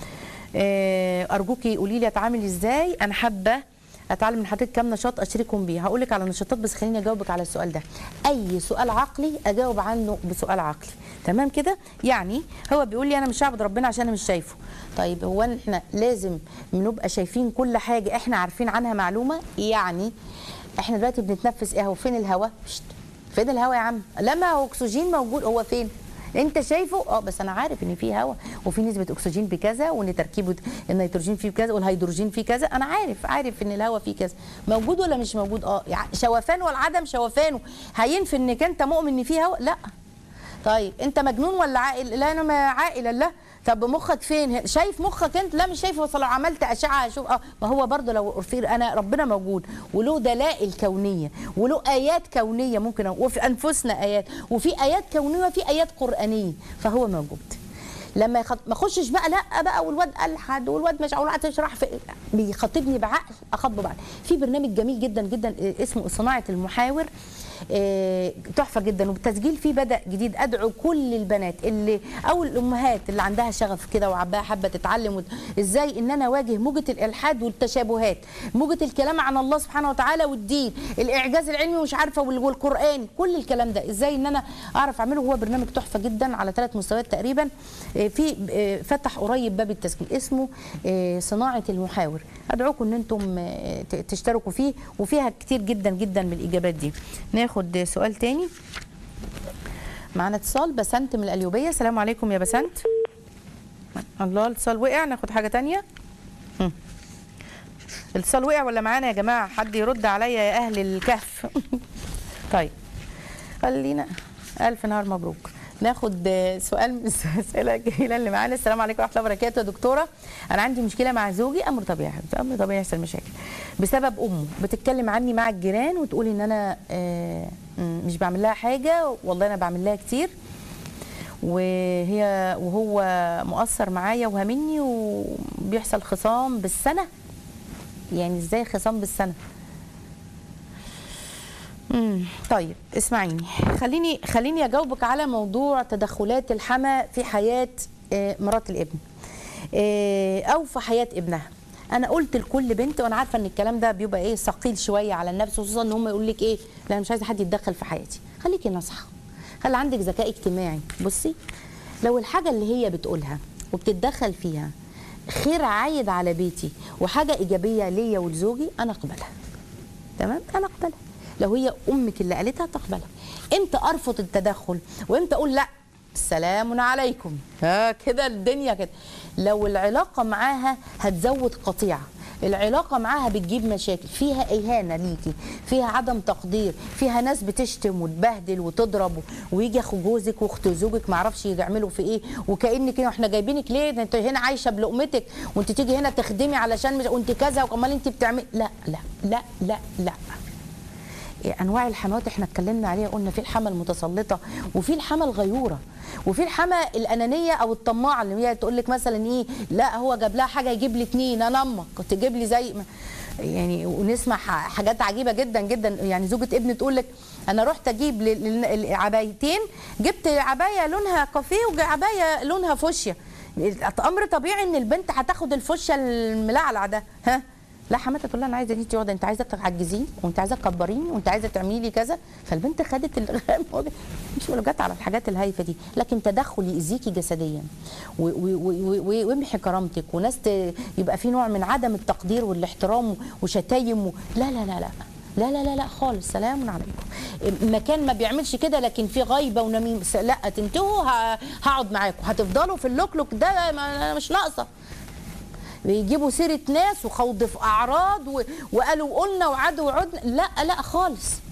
إيه، ارجوكي قولي لي اتعامل ازاي انا حابه اتعلم من حضرتك كام نشاط اشاركهم بيه هقول لك على نشاطات بس خليني اجاوبك على السؤال ده اي سؤال عقلي اجاوب عنه بسؤال عقلي تمام كده يعني هو بيقول لي انا مش هعبد ربنا عشان انا مش شايفه طيب هو احنا لازم نبقى شايفين كل حاجه احنا عارفين عنها معلومه يعني احنا دلوقتي بنتنفس ايه هو فين الهواء شت. فين الهواء يا عم لما هو اكسجين موجود هو فين انت شايفه اه بس انا عارف ان في هواء وفي نسبه اكسجين بكذا وان تركيبه النيتروجين فيه بكذا والهيدروجين فيه كذا انا عارف عارف ان الهواء فيه كذا موجود ولا مش موجود اه يعني شوفان والعدم شوفانه هينفي انك انت مؤمن ان فيه هواء لا طيب انت مجنون ولا عاقل لا انا ما عاقل لا طب مخك فين شايف مخك انت لا مش شايف بس لو عملت اشعه هشوف اه ما هو برضه لو في انا ربنا موجود وله دلائل كونيه وله ايات كونيه ممكن أ- وفي انفسنا ايات وفي ايات كونيه وفي ايات قرانيه فهو موجود لما يخط... ما اخشش بقى لا بقى والواد الحد والواد مش والواد تشرح في بيخاطبني بعقل اخاطبه بعقل في برنامج جميل جدا جدا آه، اسمه صناعه المحاور آه، تحفه جدا والتسجيل فيه بدا جديد ادعو كل البنات اللي او الامهات اللي عندها شغف كده وعباها حابه تتعلم وت- ازاي ان انا اواجه موجه الالحاد والتشابهات موجه الكلام عن الله سبحانه وتعالى والدين الاعجاز العلمي ومش عارفه وال- والقران كل الكلام ده ازاي ان انا اعرف اعمله هو برنامج تحفه جدا على ثلاث مستويات تقريبا آه، في آه، فتح قريب باب التسجيل اسمه آه، صناعه المحاور ادعوكم ان انتم آه، ت- تشتركوا فيه وفيها كتير جدا جدا من الاجابات دي ناخد سؤال تاني معانا اتصال بسنت من القليوبيه السلام عليكم يا بسنت الله الاتصال وقع ناخد حاجه تانية هم. الاتصال وقع ولا معانا يا جماعه حد يرد عليا يا اهل الكهف طيب خلينا الف نهار مبروك ناخد آه، سؤال من الاسئله الجميله اللي معانا السلام عليكم ورحمه الله وبركاته يا دكتوره انا عندي مشكله مع زوجي امر طبيعي يا حبيبتي، امر طبيعي يحصل مشاكل بسبب امه بتتكلم عني مع الجيران وتقول ان انا آه، م- مش بعمل لها حاجه والله انا بعمل لها كتير وهي وهو مؤثر معايا وهامني وبيحصل خصام بالسنه يعني ازاي خصام بالسنه امم طيب اسمعيني خليني خليني اجاوبك على موضوع تدخلات الحما في حياه آه، مرات الابن آه، او في حياه ابنها انا قلت لكل بنت وانا عارفه ان الكلام ده بيبقى ايه ثقيل شويه على النفس خصوصا ان هم يقول لك ايه لا أنا مش عايزه حد يتدخل في حياتي خليكي ناصحه خلي عندك ذكاء اجتماعي بصي لو الحاجه اللي هي بتقولها وبتتدخل فيها خير عايد على بيتي وحاجه ايجابيه ليا ولزوجي انا اقبلها تمام انا اقبلها لو هي امك اللي قالتها تقبلها امتى ارفض التدخل وامتى اقول لا سلام عليكم ها كده الدنيا كده لو العلاقه معاها هتزود قطيعه العلاقة معاها بتجيب مشاكل فيها إهانة ليكي فيها عدم تقدير فيها ناس بتشتم وتبهدل وتضرب ويجي أخو جوزك وأخت زوجك معرفش يعملوا في إيه وكأنك إيه، إحنا جايبينك ليه ده أنت هنا عايشة بلقمتك وأنت تيجي هنا تخدمي علشان مش وأنت كذا وكمان أنت بتعملي لا لا لا لا لا انواع الحموات احنا اتكلمنا عليها قلنا في الحمى المتسلطه وفي الحمى الغيوره وفي الحمى الانانيه او الطماعه اللي هي تقول لك مثلا ايه لا هو جاب لها حاجه يجيب لي اتنين انا امك تجيب لي زي ما يعني ونسمع ح- حاجات عجيبه جدا جدا يعني زوجة ابني تقول لك انا رحت اجيب لل- لل- العبايتين جبت عبايه لونها كافيه وعبايه لونها فوشيا امر طبيعي ان البنت هتاخد الفوشيا الملعلع ده ها لا حماتها تقول لها انا عايزه ان انت واخده انت عايزه تعجزيني وانت عايزه تكبريني وانت عايزه تعملي لي كذا فالبنت خدت الغام مش ولا جت على الحاجات الهايفه دي لكن تدخل يأذيكي جسديا و- و- و- و- ويمحي كرامتك وناس ت- يبقى في نوع من عدم التقدير والاحترام وشتايم و... لا لا لا لا لا لا لا لا خالص سلام عليكم مكان ما بيعملش كده لكن في غيبه ونميم س- لا تنتهوا ه- هقعد معاكم هتفضلوا في اللوكلوك ده ما أنا مش ناقصه بيجيبوا سيره ناس وخوض في اعراض و... وقالوا قلنا وعدوا وعدنا لا لا خالص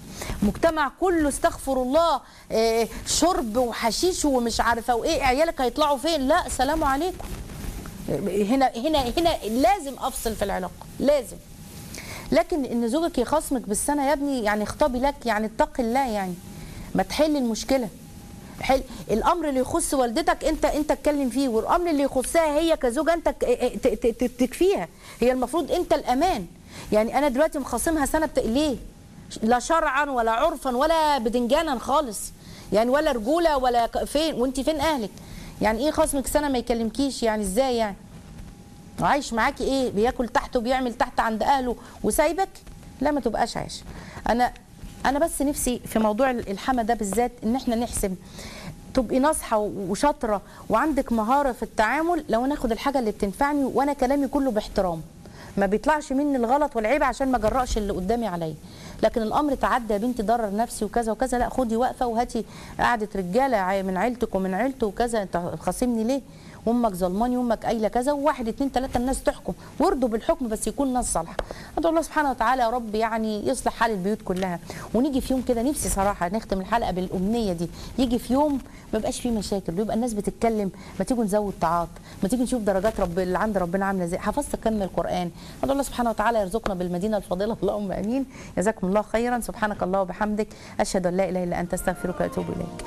مجتمع كله استغفر الله آه، شرب وحشيش ومش عارفه وايه عيالك هيطلعوا فين لا سلام عليكم هنا هنا هنا لازم افصل في العلاقه لازم لكن ان زوجك يخاصمك بالسنه يا ابني يعني خطابي لك يعني اتق الله يعني ما تحل المشكله حل الامر اللي يخص والدتك انت انت اتكلم فيه والامر اللي يخصها هي كزوجه انت ك- ت- ت- ت- تكفيها هي المفروض انت الامان يعني انا دلوقتي مخاصمها سنه بت... ليه لا شرعا ولا عرفا ولا بدنجانا خالص يعني ولا رجوله ولا ك- فين وانت فين اهلك يعني ايه خصمك سنه ما يكلمكيش يعني ازاي يعني عايش معاكي ايه بياكل تحت وبيعمل تحت عند اهله وسايبك لا ما تبقاش عايش انا انا بس نفسي في موضوع الحما ده بالذات ان احنا نحسب تبقي ناصحه وشاطره وعندك مهاره في التعامل لو انا اخد الحاجه اللي بتنفعني وانا كلامي كله باحترام ما بيطلعش مني الغلط والعيب عشان ما جرأش اللي قدامي عليا لكن الامر تعدى يا بنتي ضرر نفسي وكذا وكذا لا خدي وقفه وهاتي قعده رجاله عي- من عيلتك ومن عيلته وكذا انت خاصمني ليه وامك ظلماني وامك قايله كذا وواحد اتنين تلاته الناس تحكم وارضوا بالحكم بس يكون ناس صالحه ادعو الله سبحانه وتعالى يا رب يعني يصلح حال البيوت كلها ونيجي في يوم كده نفسي صراحه نختم الحلقه بالامنيه دي يجي في يوم ما يبقاش فيه مشاكل ويبقى الناس بتتكلم ما تيجوا نزود طاعات ما تيجي نشوف درجات رب اللي عند ربنا عامله ازاي حفظت كم القران ادعو الله سبحانه وتعالى يرزقنا بالمدينه الفاضله اللهم امين جزاكم الله خيرا سبحانك الله وبحمدك اشهد ان لا اله الا انت استغفرك واتوب اليك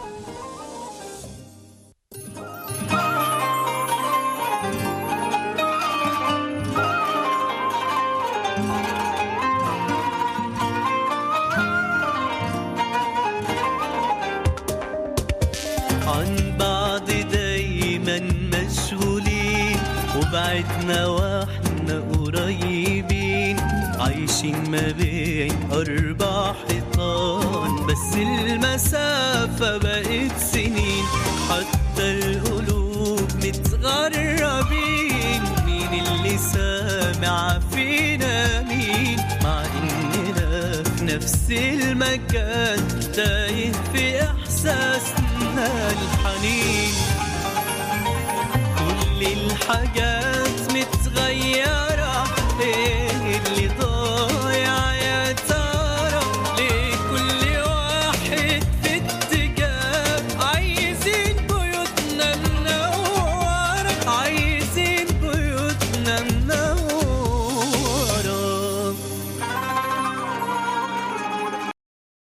عن بعض دايما مشغولين وبعدنا واحنا قريبين عايشين ما بين أربع حيطان بس المسافة بقت سنين حتى القلوب متغربين مين اللي سامع فينا مين مع إننا في نفس المكان تايه في إحساسنا الحنين كل الحاجات